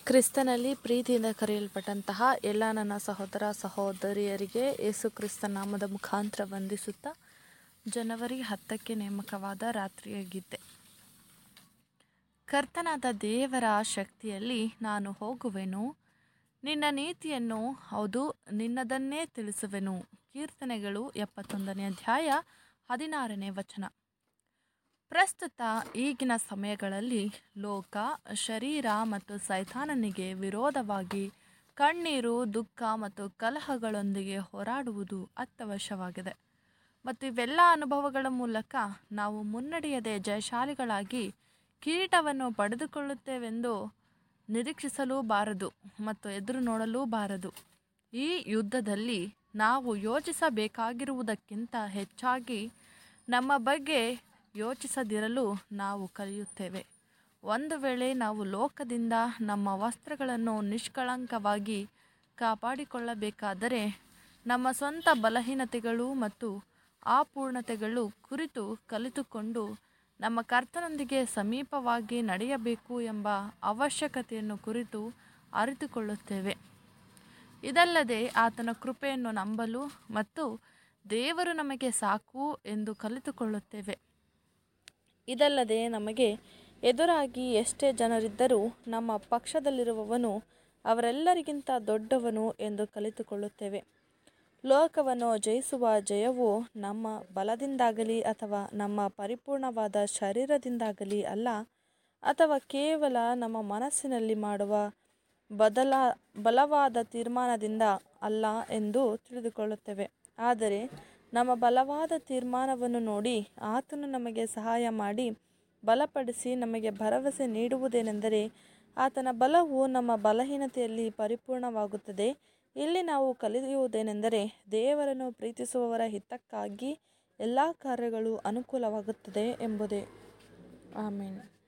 ಕ್ರಿಸ್ತನಲ್ಲಿ ಪ್ರೀತಿಯಿಂದ ಕರೆಯಲ್ಪಟ್ಟಂತಹ ಎಲ್ಲ ನನ್ನ ಸಹೋದರ ಸಹೋದರಿಯರಿಗೆ ಯೇಸು ಕ್ರಿಸ್ತ ನಾಮದ ಮುಖಾಂತರ ವಂದಿಸುತ್ತಾ ಜನವರಿ ಹತ್ತಕ್ಕೆ ನೇಮಕವಾದ ರಾತ್ರಿಯ ಗೀತೆ ಕರ್ತನಾದ ದೇವರ ಶಕ್ತಿಯಲ್ಲಿ ನಾನು ಹೋಗುವೆನು ನಿನ್ನ ನೀತಿಯನ್ನು ಹೌದು ನಿನ್ನದನ್ನೇ ತಿಳಿಸುವೆನು ಕೀರ್ತನೆಗಳು ಎಪ್ಪತ್ತೊಂದನೇ ಅಧ್ಯಾಯ ಹದಿನಾರನೇ ವಚನ ಪ್ರಸ್ತುತ ಈಗಿನ ಸಮಯಗಳಲ್ಲಿ ಲೋಕ ಶರೀರ ಮತ್ತು ಸೈತಾನನಿಗೆ ವಿರೋಧವಾಗಿ ಕಣ್ಣೀರು ದುಃಖ ಮತ್ತು ಕಲಹಗಳೊಂದಿಗೆ ಹೋರಾಡುವುದು ಅತ್ಯವಶ್ಯವಾಗಿದೆ ಮತ್ತು ಇವೆಲ್ಲ ಅನುಭವಗಳ ಮೂಲಕ ನಾವು ಮುನ್ನಡೆಯದೆ ಜಯಶಾಲಿಗಳಾಗಿ ಕಿರೀಟವನ್ನು ಪಡೆದುಕೊಳ್ಳುತ್ತೇವೆಂದು ನಿರೀಕ್ಷಿಸಲೂ ಬಾರದು ಮತ್ತು ಎದುರು ನೋಡಲೂ ಬಾರದು ಈ ಯುದ್ಧದಲ್ಲಿ ನಾವು ಯೋಚಿಸಬೇಕಾಗಿರುವುದಕ್ಕಿಂತ ಹೆಚ್ಚಾಗಿ ನಮ್ಮ ಬಗ್ಗೆ ಯೋಚಿಸದಿರಲು ನಾವು ಕಲಿಯುತ್ತೇವೆ ಒಂದು ವೇಳೆ ನಾವು ಲೋಕದಿಂದ ನಮ್ಮ ವಸ್ತ್ರಗಳನ್ನು ನಿಷ್ಕಳಂಕವಾಗಿ ಕಾಪಾಡಿಕೊಳ್ಳಬೇಕಾದರೆ ನಮ್ಮ ಸ್ವಂತ ಬಲಹೀನತೆಗಳು ಮತ್ತು ಅಪೂರ್ಣತೆಗಳು ಕುರಿತು ಕಲಿತುಕೊಂಡು ನಮ್ಮ ಕರ್ತನೊಂದಿಗೆ ಸಮೀಪವಾಗಿ ನಡೆಯಬೇಕು ಎಂಬ ಅವಶ್ಯಕತೆಯನ್ನು ಕುರಿತು ಅರಿತುಕೊಳ್ಳುತ್ತೇವೆ ಇದಲ್ಲದೆ ಆತನ ಕೃಪೆಯನ್ನು ನಂಬಲು ಮತ್ತು ದೇವರು ನಮಗೆ ಸಾಕು ಎಂದು ಕಲಿತುಕೊಳ್ಳುತ್ತೇವೆ ಇದಲ್ಲದೆ ನಮಗೆ ಎದುರಾಗಿ ಎಷ್ಟೇ ಜನರಿದ್ದರೂ ನಮ್ಮ ಪಕ್ಷದಲ್ಲಿರುವವನು ಅವರೆಲ್ಲರಿಗಿಂತ ದೊಡ್ಡವನು ಎಂದು ಕಲಿತುಕೊಳ್ಳುತ್ತೇವೆ ಲೋಕವನ್ನು ಜಯಿಸುವ ಜಯವು ನಮ್ಮ ಬಲದಿಂದಾಗಲಿ ಅಥವಾ ನಮ್ಮ ಪರಿಪೂರ್ಣವಾದ ಶರೀರದಿಂದಾಗಲಿ ಅಲ್ಲ ಅಥವಾ ಕೇವಲ ನಮ್ಮ ಮನಸ್ಸಿನಲ್ಲಿ ಮಾಡುವ ಬದಲ ಬಲವಾದ ತೀರ್ಮಾನದಿಂದ ಅಲ್ಲ ಎಂದು ತಿಳಿದುಕೊಳ್ಳುತ್ತೇವೆ ಆದರೆ ನಮ್ಮ ಬಲವಾದ ತೀರ್ಮಾನವನ್ನು ನೋಡಿ ಆತನು ನಮಗೆ ಸಹಾಯ ಮಾಡಿ ಬಲಪಡಿಸಿ ನಮಗೆ ಭರವಸೆ ನೀಡುವುದೇನೆಂದರೆ ಆತನ ಬಲವು ನಮ್ಮ ಬಲಹೀನತೆಯಲ್ಲಿ ಪರಿಪೂರ್ಣವಾಗುತ್ತದೆ ಇಲ್ಲಿ ನಾವು ಕಲಿಯುವುದೇನೆಂದರೆ ದೇವರನ್ನು ಪ್ರೀತಿಸುವವರ ಹಿತಕ್ಕಾಗಿ ಎಲ್ಲ ಕಾರ್ಯಗಳು ಅನುಕೂಲವಾಗುತ್ತದೆ ಎಂಬುದೇ ಆಮೇಲೆ